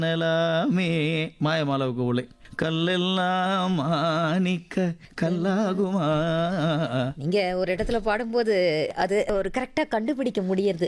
நிலாமே மாயமாலவுக்கு உலை கல்லெல்லாம் மாணிக்க கல்லாகுமா நீங்க ஒரு இடத்துல பாடும்போது அது ஒரு கரெக்டா கண்டுபிடிக்க முடியறது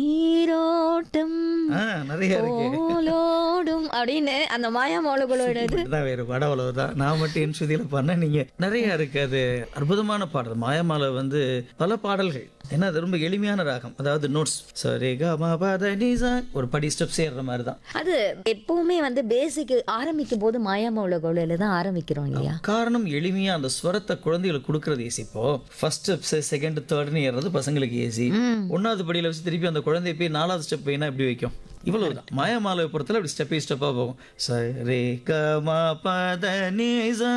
நீரோட்டம் ஆ, நிறைய இருக்கு போலோடும் அப்படின்னு அந்த மாயா மௌலகளோட இது தான் வேறு வடவளவு தான் நான் மட்டும் என் ஸ்ருதியில் பண்ண நீங்க நிறைய இருக்கு அது அற்புதமான பாடல் மாயமாலை வந்து பல பாடல்கள் ஏன்னா அது ரொம்ப எளிமையான ராகம் அதாவது நோட்ஸ் சரி கமா பத நிசா ஒரு படி ஸ்டெப்ஸ் ஏறுற மாதிரி தான் அது எப்பவுமே வந்து பேசிக் ஆரம்பிக்கும் போது மாயா மௌலகளோட தான் ஆரம்பிக்கிறோம் இல்லையா காரணம் எளிமையா அந்த ஸ்வரத்தை குழந்தைகளுக்கு கொடுக்கறது ஈஸி இப்போ ஃபர்ஸ்ட் ஸ்டெப்ஸ் செகண்ட் தேர்ட்னு ஏறது பசங்களுக்கு ஈஸி ஒன்னாவது படியில வச்சு திருப்பி அந்த குழந்தைய போய் நாலாவது ஸ்டெப் வைனா எப்படி வைக்கும் இவ்வளவுதான் மாயமாலை பொறுத்தல அப்படி ஸ்டெப் பை ஸ்டெப்பா போகும் சரே க ம பத நி ச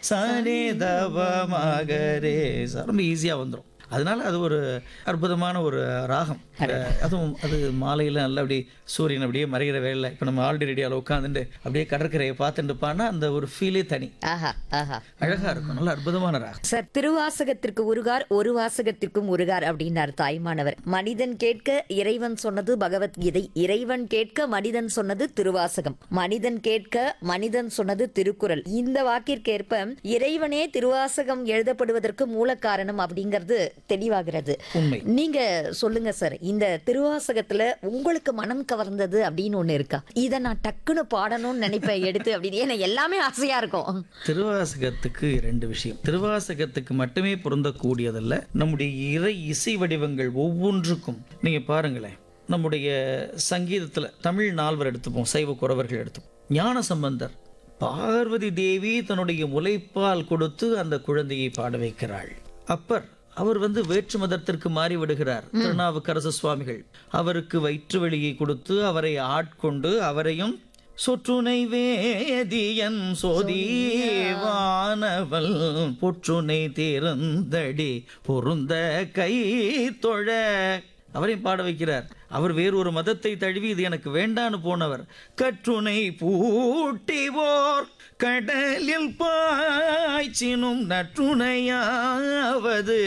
சனி தப மகரே ச. ரொம்ப ஈஸியா வந்துரும் அதனால அது ஒரு அற்புதமான ஒரு ராகம் அதுவும் அது மாலையில் நல்லா அப்படியே சூரியன் அப்படியே மறைகிற வேலை இப்போ நம்ம ஆல்ரெடி ரெடியால் உட்காந்துட்டு அப்படியே கடற்கரையை பார்த்துட்டு பானா அந்த ஒரு ஃபீலே தனி ஆஹா ஆஹா அழகா இருக்கும் நல்ல அற்புதமான ராகம் சார் திருவாசகத்திற்கு உருகார் ஒரு வாசகத்திற்கும் உருகார் அப்படின்னார் தாய்மானவர் மனிதன் கேட்க இறைவன் சொன்னது பகவத்கீதை இறைவன் கேட்க மனிதன் சொன்னது திருவாசகம் மனிதன் கேட்க மனிதன் சொன்னது திருக்குறள் இந்த வாக்கிற்கேற்ப இறைவனே திருவாசகம் எழுதப்படுவதற்கு மூல காரணம் அப்படிங்கிறது தெளிவாகிறது உண்மை நீங்க சொல்லுங்க சார் இந்த திருவாசகத்துல உங்களுக்கு மனம் கவர்ந்தது அப்படின்னு ஒண்ணு இருக்கா இத நான் டக்குன்னு பாடணும்னு நினைப்பேன் எடுத்து அப்படின்னு ஏன்னா எல்லாமே ஆசையா இருக்கும் திருவாசகத்துக்கு ரெண்டு விஷயம் திருவாசகத்துக்கு மட்டுமே பொருந்தக்கூடியதல்ல நம்முடைய இறை இசை வடிவங்கள் ஒவ்வொன்றுக்கும் நீங்க பாருங்களேன் நம்முடைய சங்கீதத்துல தமிழ் நால்வர் எடுத்துப்போம் சைவ குறவர்கள் எடுத்துப்போம் ஞான சம்பந்தர் பார்வதி தேவி தன்னுடைய முலைப்பால் கொடுத்து அந்த குழந்தையை பாட வைக்கிறாள் அப்பர் அவர் வந்து வேற்று மதத்திற்கு மாறி விடுகிறார் திருநாவுக்கரசு சுவாமிகள் அவருக்கு வயிற்று வழியை கொடுத்து அவரை ஆட்கொண்டு அவரையும் சொற்றுனை வேதியன் சோதீவானவள் பொற்றுனை தேர்ந்தடி பொருந்த கை தொழ அவரையும் பாட வைக்கிறார் அவர் வேறொரு மதத்தை தழுவி இது எனக்கு வேண்டான்னு போனவர் கற்றுனை பூட்டிவோர் கடலில் பாய்ச்சினும் நற்றுணையாவது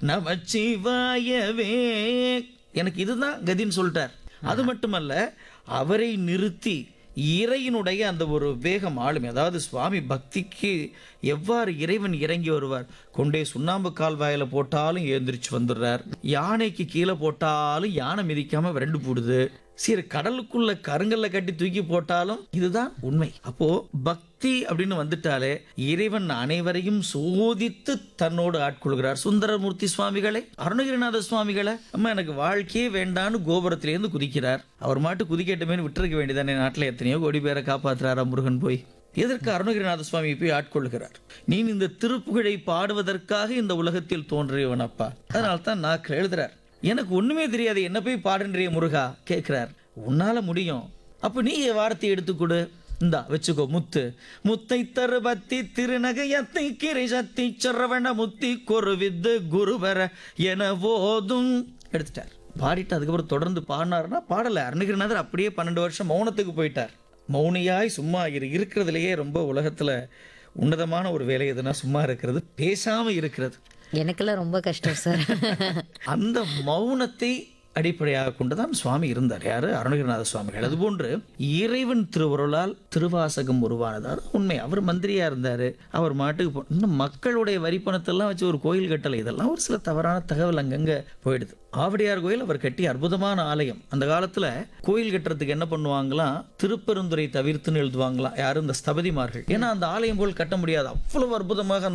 நமச்சிவாயவே எனக்கு இதுதான் கதின்னு சொல்லிட்டார் அது மட்டுமல்ல அவரை நிறுத்தி இறையினுடைய அந்த ஒரு வேகம் ஆளுமை அதாவது சுவாமி பக்திக்கு எவ்வாறு இறைவன் இறங்கி வருவார் கொண்டே சுண்ணாம்பு கால்வாயில போட்டாலும் எழுந்திரிச்சு வந்துடுறார் யானைக்கு கீழே போட்டாலும் யானை மிதிக்காம விரண்டு போடுது சரி கடலுக்குள்ள கருங்கல்ல கட்டி தூக்கி போட்டாலும் இதுதான் உண்மை அப்போ பக்தி அப்படின்னு வந்துட்டாலே இறைவன் அனைவரையும் சோதித்து தன்னோடு ஆட்கொள்கிறார் சுந்தரமூர்த்தி சுவாமிகளை அருணகிரிநாத சுவாமிகளை அம்மா எனக்கு வாழ்க்கையே வேண்டான்னு கோபுரத்திலேருந்து குதிக்கிறார் அவர் மாட்டு குதிக்கட்டுமேனு விட்டுருக்க வேண்டியதானே நாட்டில் எத்தனையோ கோடி பேரை காப்பாத்துறாரா முருகன் போய் எதற்கு அருணகிரிநாத சுவாமி போய் ஆட்கொள்கிறார் நீ இந்த திருப்புகழை பாடுவதற்காக இந்த உலகத்தில் தோன்றியவன் அப்பா அதனால தான் நான் எழுதுறார் எனக்கு ஒண்ணுமே தெரியாது என்ன போய் பாடுன்றிய முருகா கேட்கிறார் உன்னால முடியும் அப்ப நீ என் வார்த்தையை எடுத்துக்கொடு இந்தா வச்சுக்கோ முத்து முத்தை தருபத்தி திருநகையத்தை கிரை சத்தி சரவண முத்தி கொருவித்து குருவர என போதும் எடுத்துட்டார் பாடிட்டு அதுக்கப்புறம் தொடர்ந்து பாடினாருன்னா பாடல அருணகிரிநாதர் அப்படியே பன்னெண்டு வருஷம் மௌனத்துக்கு போயிட்டார் மௌனியாய் சும்மா இரு இருக்கிறதுலையே ரொம்ப உலகத்துல உன்னதமான ஒரு வேலை எதுனா சும்மா இருக்கிறது பேசாம இருக்கிறது எனக்கெல்லாம் ரொம்ப கஷ்டம் சார் அந்த மௌனத்தை அடிப்படையாக கொண்டுதான் சுவாமி இருந்தார் யாரு அருணகிரிநாத சுவாமிகள் அதுபோன்று இறைவன் திருவருளால் திருவாசகம் உருவானது அது உண்மை அவர் மந்திரியா இருந்தாரு அவர் மாட்டுக்கு போ இன்னும் மக்களுடைய வரி பணத்தெல்லாம் வச்சு ஒரு கோயில் கட்டலை இதெல்லாம் ஒரு சில தவறான தகவல் அங்கங்க போயிடுது ஆவடியார் கோயில் அவர் கட்டி அற்புதமான ஆலயம் அந்த காலத்துல கோயில் கட்டுறதுக்கு என்ன பண்ணுவாங்களாம் திருப்பெருந்துறை தவிர்த்துன்னு எழுதுவாங்களாம் யாரும் இந்த ஸ்தபதிமார்கள் ஏன்னா அந்த ஆலயம் போல் கட்ட முடியாது அவ்வளவு அற்புதமாக அந்த